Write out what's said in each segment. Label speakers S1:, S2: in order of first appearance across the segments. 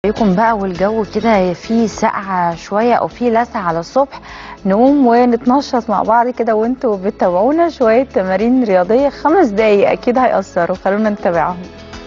S1: عليكم بقى والجو كده فيه سقعة شوية أو فيه لسعة على الصبح نقوم ونتنشط مع بعض كده وانتوا بتتابعونا شوية تمارين رياضية خمس دقايق أكيد هيأثروا خلونا نتابعهم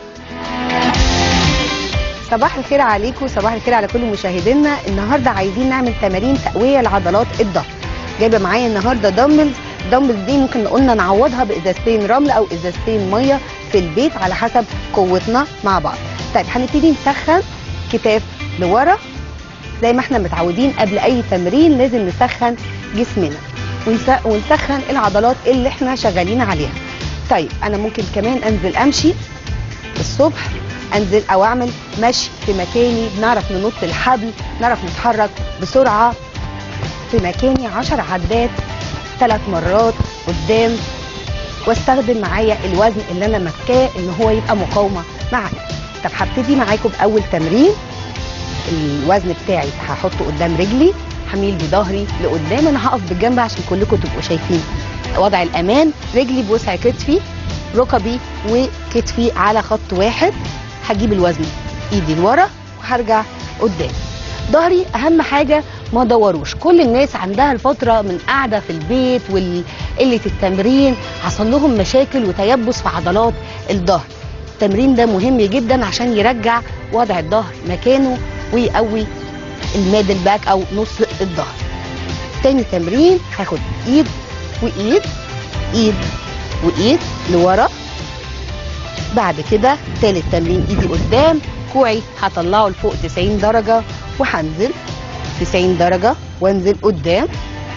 S2: صباح الخير عليكم صباح الخير على كل مشاهدينا النهارده عايزين نعمل تمارين تقويه لعضلات الظهر جايبه معايا النهارده دمبلز دمبلز دي ممكن قلنا نعوضها بازازتين رمل او ازازتين ميه في البيت على حسب قوتنا مع بعض طيب هنبتدي نسخن كتاف لورا زي ما احنا متعودين قبل اي تمرين لازم نسخن جسمنا ونس- ونسخن العضلات اللي احنا شغالين عليها طيب انا ممكن كمان انزل امشي الصبح انزل او اعمل مشي في مكاني نعرف ننط الحبل نعرف نتحرك بسرعه في مكاني 10 عدات ثلاث مرات قدام واستخدم معايا الوزن اللي انا ماسكاه ان هو يبقى مقاومه معايا طب هبتدي معاكم باول تمرين الوزن بتاعي هحطه قدام رجلي هميل بظهري لقدام انا هقف بالجنب عشان كلكم تبقوا شايفين وضع الامان رجلي بوسع كتفي ركبي وكتفي على خط واحد هجيب الوزن ايدي لورا وهرجع قدام ظهري اهم حاجه ما دوروش كل الناس عندها الفتره من قاعده في البيت وقله التمرين حصل لهم مشاكل وتيبس في عضلات الظهر التمرين ده مهم جدا عشان يرجع وضع الظهر مكانه ويقوي الميدل باك او نص الظهر تاني تمرين هاخد ايد وايد ايد وايد لورا بعد كده تالت تمرين ايدي قدام كوعي هطلعه لفوق 90 درجة وهنزل 90 درجة وانزل قدام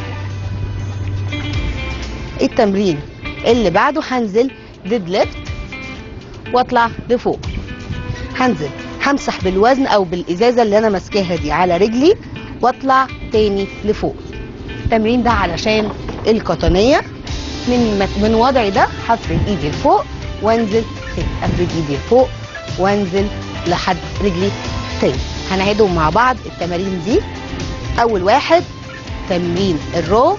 S2: التمرين اللي بعده هنزل ديد ليفت واطلع لفوق هنزل همسح بالوزن او بالازازة اللي انا ماسكاها دي على رجلي واطلع تاني لفوق التمرين ده علشان القطنية من من وضعي ده هفرد ايدي لفوق وانزل تاني افرد ايدي لفوق وانزل لحد رجلي تاني هنعيدهم مع بعض التمارين دي اول واحد تمرين الرو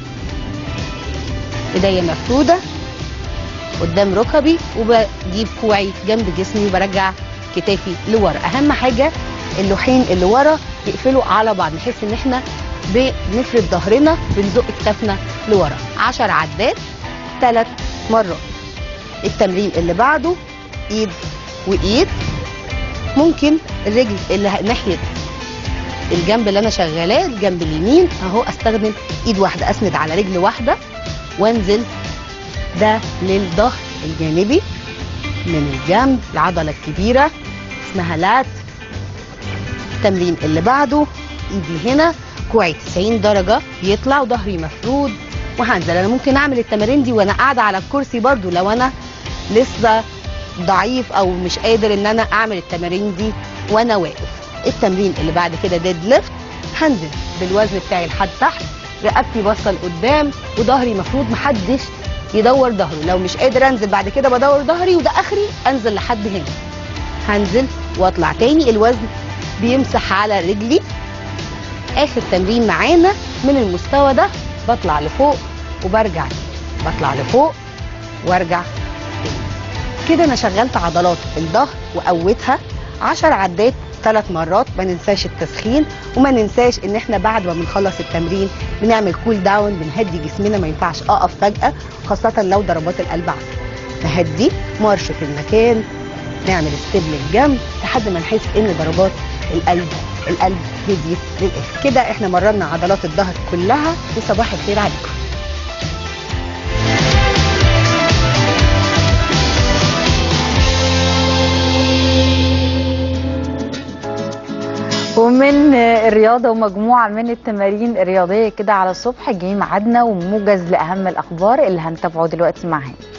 S2: ايديا مفروده قدام ركبي وبجيب كوعي جنب جسمي وبرجع كتافي لورا اهم حاجه اللوحين اللي ورا يقفلوا على بعض نحس ان احنا بنفرد ظهرنا بنزق كتافنا لورا 10 عدات ثلاث مرات التمرين اللي بعده ايد وايد ممكن الرجل اللي ناحيه الجنب اللي انا شغالاه الجنب اليمين اهو استخدم ايد واحده اسند على رجل واحده وانزل ده للظهر الجانبي من الجنب العضله الكبيره اسمها لات التمرين اللي بعده ايدي هنا كوعي 90 درجه بيطلع وظهري مفرود وهنزل انا ممكن اعمل التمارين دي وانا قاعده على الكرسي برضو لو انا لسه ضعيف او مش قادر ان انا اعمل التمارين دي وانا واقف التمرين اللي بعد كده ديد ليفت هنزل بالوزن بتاعي لحد تحت رقبتي باصه لقدام وظهري مفروض محدش يدور ظهره لو مش قادر انزل بعد كده بدور ظهري وده اخري انزل لحد هنا هنزل واطلع تاني الوزن بيمسح على رجلي اخر تمرين معانا من المستوى ده بطلع لفوق وبرجع تاني. بطلع لفوق وارجع تاني. كده انا شغلت عضلات الظهر وقوتها 10 عدات ثلاث مرات ما ننساش التسخين وما ننساش ان احنا بعد ما بنخلص التمرين بنعمل كول داون بنهدي جسمنا ما ينفعش اقف فجاه خاصه لو ضربات القلب عاليه نهدي مارش في المكان نعمل ستيب للجنب لحد ما نحس ان ضربات القلب القلب هديت للاخر كده احنا مرنا عضلات الظهر كلها وصباح الخير عليكم
S1: ومن الرياضة ومجموعة من التمارين الرياضية كده على الصبح جاي ميعادنا وموجز لأهم الأخبار اللي هنتابعه دلوقتي معانا